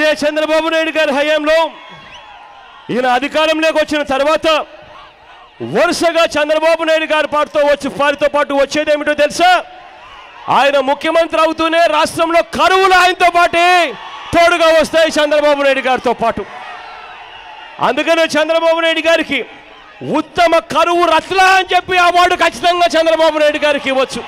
ఇదే చంద్రబాబు నాయుడు గారి హయాంలో ఈయన అధికారంలోకి వచ్చిన తర్వాత వరుసగా చంద్రబాబు నాయుడు గారి పాటుతో వచ్చి వారితో పాటు వచ్చేదేమిటో తెలుసా ఆయన ముఖ్యమంత్రి అవుతూనే రాష్ట్రంలో కరువులు ఆయనతో పాటే తోడుగా వస్తాయి చంద్రబాబు నాయుడు గారితో పాటు అందుకనే చంద్రబాబు నాయుడు గారికి ఉత్తమ కరువు రత్న అని చెప్పి అవార్డు ఖచ్చితంగా చంద్రబాబు నాయుడు గారికి ఇవ్వచ్చు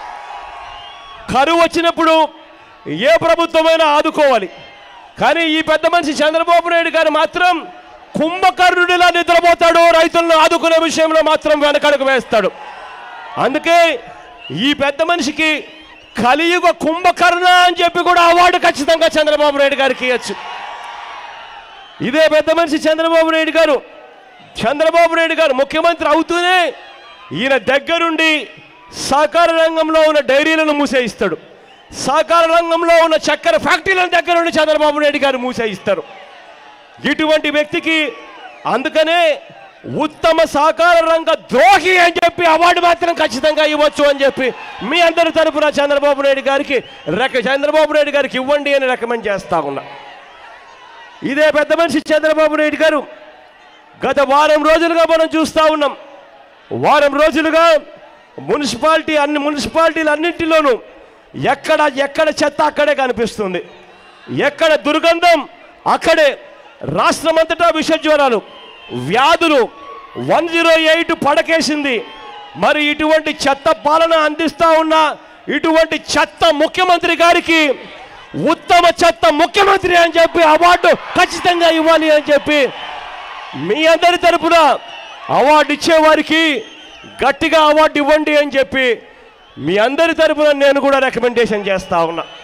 కరువు వచ్చినప్పుడు ఏ ప్రభుత్వమైనా ఆదుకోవాలి కానీ ఈ పెద్ద మనిషి చంద్రబాబు నాయుడు గారు మాత్రం కుంభకర్ణుడిలా నిద్రపోతాడు రైతులను ఆదుకునే విషయంలో మాత్రం వెనకడుగు వేస్తాడు అందుకే ఈ పెద్ద మనిషికి కలియుగ కుంభకర్ణ అని చెప్పి కూడా అవార్డు ఖచ్చితంగా చంద్రబాబు నాయుడు గారికి ఇవ్వచ్చు ఇదే పెద్ద మనిషి చంద్రబాబు నాయుడు గారు చంద్రబాబు నాయుడు గారు ముఖ్యమంత్రి అవుతూనే ఈయన దగ్గరుండి సహకార రంగంలో ఉన్న డైరీలను మూసేయిస్తాడు సహకార రంగంలో ఉన్న చక్కెర ఫ్యాక్టరీలను దగ్గరుండి చంద్రబాబు నాయుడు గారు మూసేయిస్తారు ఇటువంటి వ్యక్తికి అందుకనే ఉత్తమ సహకార రంగ ద్రోహి అని చెప్పి అవార్డు మాత్రం ఖచ్చితంగా ఇవ్వచ్చు అని చెప్పి మీ అందరి తరపున చంద్రబాబు నాయుడు గారికి రెక చంద్రబాబు నాయుడు గారికి ఇవ్వండి అని రికమెండ్ చేస్తా ఉన్నా ఇదే పెద్ద మనిషి చంద్రబాబు నాయుడు గారు గత వారం రోజులుగా మనం చూస్తూ ఉన్నాం వారం రోజులుగా మున్సిపాలిటీ అన్ని మున్సిపాలిటీలు అన్నింటిలోనూ ఎక్కడ ఎక్కడ చెత్త అక్కడే కనిపిస్తుంది ఎక్కడ దుర్గంధం అక్కడే రాష్ట్రమంతటా విషజ్వరాలు వ్యాధులు వన్ జీరో ఎయిట్ పడకేసింది మరి ఇటువంటి చెత్త పాలన అందిస్తా ఉన్న ఇటువంటి చెత్త ముఖ్యమంత్రి గారికి ఉత్తమ చెత్త ముఖ్యమంత్రి అని చెప్పి అవార్డు ఖచ్చితంగా ఇవ్వాలి అని చెప్పి మీ అందరి తరపున అవార్డు ఇచ్చేవారికి గట్టిగా అవార్డు ఇవ్వండి అని చెప్పి మీ అందరి తరపున నేను కూడా రికమెండేషన్ చేస్తా ఉన్నా